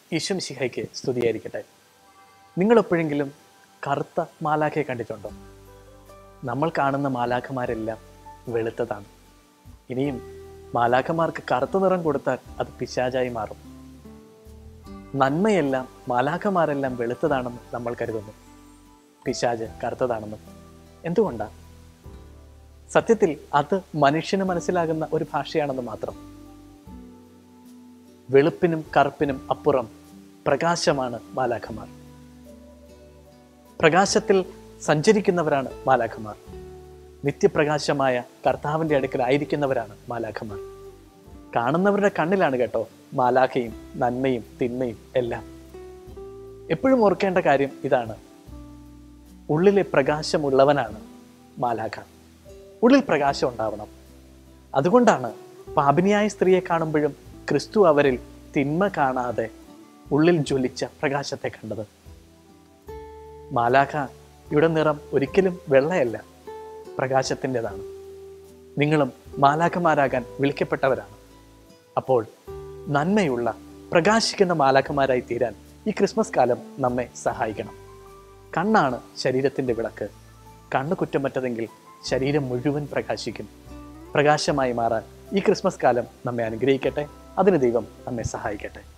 ഈശ്വംശിഹയ്ക്ക് സ്തുതിയായിരിക്കട്ടെ നിങ്ങൾ എപ്പോഴെങ്കിലും കറുത്ത മാലാഖയെ കണ്ടിട്ടുണ്ടോ നമ്മൾ കാണുന്ന മാലാഖമാരെല്ലാം വെളുത്തതാണ് ഇനിയും മാലാഖമാർക്ക് കറുത്ത നിറം കൊടുത്താൽ അത് പിശാചായി മാറും നന്മയെല്ലാം മാലാഖമാരെല്ലാം വെളുത്തതാണെന്ന് നമ്മൾ കരുതുന്നു പിശാജ് കറുത്തതാണെന്ന് എന്തുകൊണ്ടാണ് സത്യത്തിൽ അത് മനുഷ്യന് മനസ്സിലാകുന്ന ഒരു ഭാഷയാണെന്ന് മാത്രം വെളുപ്പിനും കറുപ്പിനും അപ്പുറം പ്രകാശമാണ് മാലാഖമാർ പ്രകാശത്തിൽ സഞ്ചരിക്കുന്നവരാണ് മാലാഖമാർ നിത്യപ്രകാശമായ കർത്താവിൻ്റെ അടുക്കൽ ആയിരിക്കുന്നവരാണ് മാലാഖമാർ കാണുന്നവരുടെ കണ്ണിലാണ് കേട്ടോ മാലാഖയും നന്മയും തിന്മയും എല്ലാം എപ്പോഴും ഓർക്കേണ്ട കാര്യം ഇതാണ് ഉള്ളിലെ പ്രകാശമുള്ളവനാണ് മാലാഖ ഉള്ളിൽ പ്രകാശം ഉണ്ടാവണം അതുകൊണ്ടാണ് പാപിനിയായ സ്ത്രീയെ കാണുമ്പോഴും ക്രിസ്തു അവരിൽ തിന്മ കാണാതെ ഉള്ളിൽ ജ്വലിച്ച പ്രകാശത്തെ കണ്ടത് മാലാഖ യുടെ നിറം ഒരിക്കലും വെള്ളയല്ല പ്രകാശത്തിൻ്റെതാണ് നിങ്ങളും മാലാഖമാരാകാൻ വിളിക്കപ്പെട്ടവരാണ് അപ്പോൾ നന്മയുള്ള പ്രകാശിക്കുന്ന മാലാഖമാരായി തീരാൻ ഈ ക്രിസ്മസ് കാലം നമ്മെ സഹായിക്കണം കണ്ണാണ് ശരീരത്തിൻ്റെ വിളക്ക് കണ്ണ് കുറ്റമറ്റതെങ്കിൽ ശരീരം മുഴുവൻ പ്രകാശിക്കും പ്രകാശമായി മാറാൻ ഈ ക്രിസ്മസ് കാലം നമ്മെ അനുഗ്രഹിക്കട്ടെ അതിന് ദൈവം നമ്മെ സഹായിക്കട്ടെ